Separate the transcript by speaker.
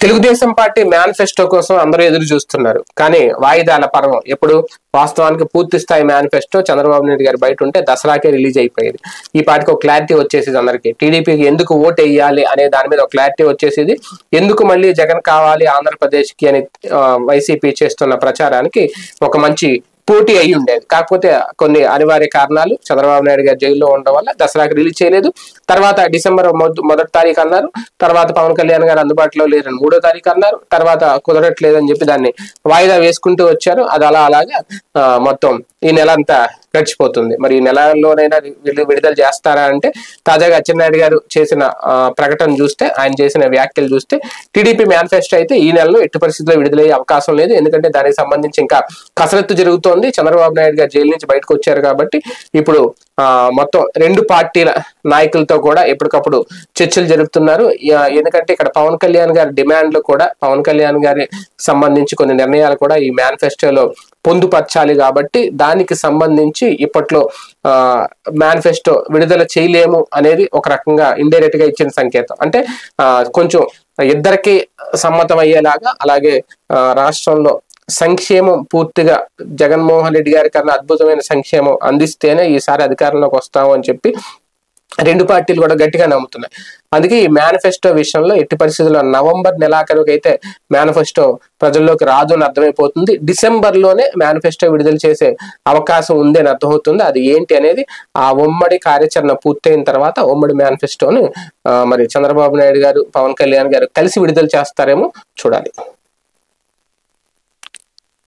Speaker 1: Telugu Desam party manifesto కోసం అందరూ ఎదురు చూస్తున్నారు కానీ వాయిదాల పర్వం ఎప్పుడు వాస్తవానికి పూర్తి స్థాయి మేనిఫెస్టో చంద్రబాబు నాయుడు గారి బయట ఉంటే దసరాకే రిలీజ్ అయిపోయేది ఈ పార్టీకి ఒక క్లారిటీ వచ్చేసేది అందరికి టీడీపీకి ఎందుకు ఓటు వేయాలి అనే దాని మీద ఒక క్లారిటీ వచ్చేసేది ఎందుకు మళ్ళీ జగన్ కావాలి ఆంధ్రప్రదేశ్ కి అని ఆ, వైసీపీ చేస్తున్న ప్రచారానికి ఒక మంచి పోటీ అయి ఉండేది కాకపోతే కొన్ని అనివార్య కారణాలు చంద్రబాబు నాయుడు గారు జైల్లో ఉండడం వల్ల దసరాకి రిలీజ్ చేయలేదు తర్వాత డిసెంబర్ మొద- మొదటి తారీఖు అన్నారు తర్వాత పవన్ కళ్యాణ్ గారు అందుబాటులో లేరని మూడో తారీఖు అన్నారు తర్వాత కుదరట్లేదని చెప్పి దాన్ని వాయిదా వేసుకుంటూ వచ్చారు అది అలా అలాగా ఆ, మొత్తం ఈ నెల అంతా గడిచిపోతుంది మరి ఈ నెలలోనైనా వీళ్ళు విడుదల చేస్తారా అంటే తాజాగా అచ్చెన్నాయుడు గారు చేసిన ఆ, ప్రకటన చూస్తే ఆయన చేసిన వ్యాఖ్యలు చూస్తే టీడీపీ మేనిఫెస్టో అయితే ఈ నెలలో ఎట్టి పరిస్థితుల్లో విడుదలయ్యే అవకాశం లేదు ఎందుకంటే దానికి సంబంధించి ఇంకా కసరత్తు జరుగుతోంది చంద్రబాబు నాయుడు గారు జైలు నుంచి బయటకు వచ్చారు కాబట్టి ఇప్పుడు ఆ, మొత్తం రెండు పార్టీల నాయకులతో కూడా ఎప్పటికప్పుడు చర్చలు జరుపుతున్నారు యా- ఎందుకంటే ఇక్కడ పవన్ కళ్యాణ్ గారి డిమాండ్లు కూడా పవన్ కళ్యాణ్ గారి సంబంధించి కొన్ని నిర్ణయాలు కూడా ఈ మేనిఫెస్టోలో పొందుపరచాలి కాబట్టి దానికి సంబంధించి ఇప్పట్లో ఆ మేనిఫెస్టో విడుదల చేయలేము అనేది ఒక రకంగా ఇండైరెక్ట్ గా ఇచ్చిన సంకేతం అంటే ఆ, కొంచెం ఇద్దరికి సమ్మతం అయ్యేలాగా అలాగే ఆ, రాష్ట్రంలో సంక్షేమం పూర్తిగా జగన్మోహన్ రెడ్డి గారి కన్నా అద్భుతమైన సంక్షేమం అందిస్తేనే ఈసారి అధికారంలోకి వస్తాము అని చెప్పి రెండు పార్టీలు కూడా గట్టిగా నమ్ముతున్నాయి అందుకే ఈ మేనిఫెస్టో విషయంలో ఎట్టి పరిస్థితుల్లో నవంబర్ నెలాఖరుకు అయితే మేనిఫెస్టో ప్రజల్లోకి రాదు అని అర్థమైపోతుంది డిసెంబర్ లోనే మేనిఫెస్టో విడుదల చేసే అవకాశం ఉంది అని అర్థమవుతుంది అది ఏంటి అనేది ఆ ఉమ్మడి కార్యాచరణ పూర్తయిన తర్వాత ఉమ్మడి మేనిఫెస్టోని ఆ, మరి చంద్రబాబు నాయుడు గారు పవన్ కళ్యాణ్ గారు కలిసి విడుదల చేస్తారేమో చూడాలి